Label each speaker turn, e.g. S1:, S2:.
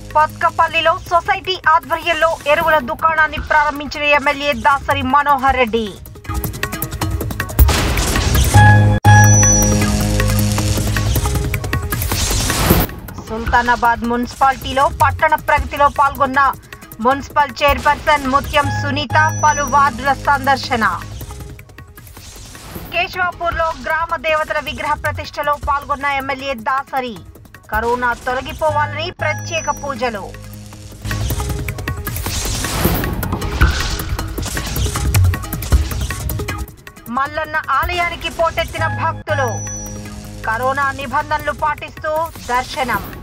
S1: పత్కపల్లిలో society ఆధ్వర్యంలో ఎరువుల దుకాణాన్ని ప్రారంభించిన ఎమ్మెల్యే దాసరి మనోహర్ రెడ్డి సుల్తానాబాద్ మున్సిపాలిటీలో పట్టణ ప్రగతిలో పాల్గొన్న మున్సిపల్ చైర్పర్సన్ ముత్యం సునీత పలు వార్డుల సందర్శన కేశవాపూర్లో గ్రామ దేవతల విగ్రహ ప్రతిష్టలో పాల్గొన్న ఎమ్మెల్యే దాసరి కరోనా తొలగిపోవాలని ప్రత్యేక పూజలు మల్లన్న ఆలయానికి పోటెత్తిన భక్తులు కరోనా నిబంధనలు పాటిస్తూ దర్శనం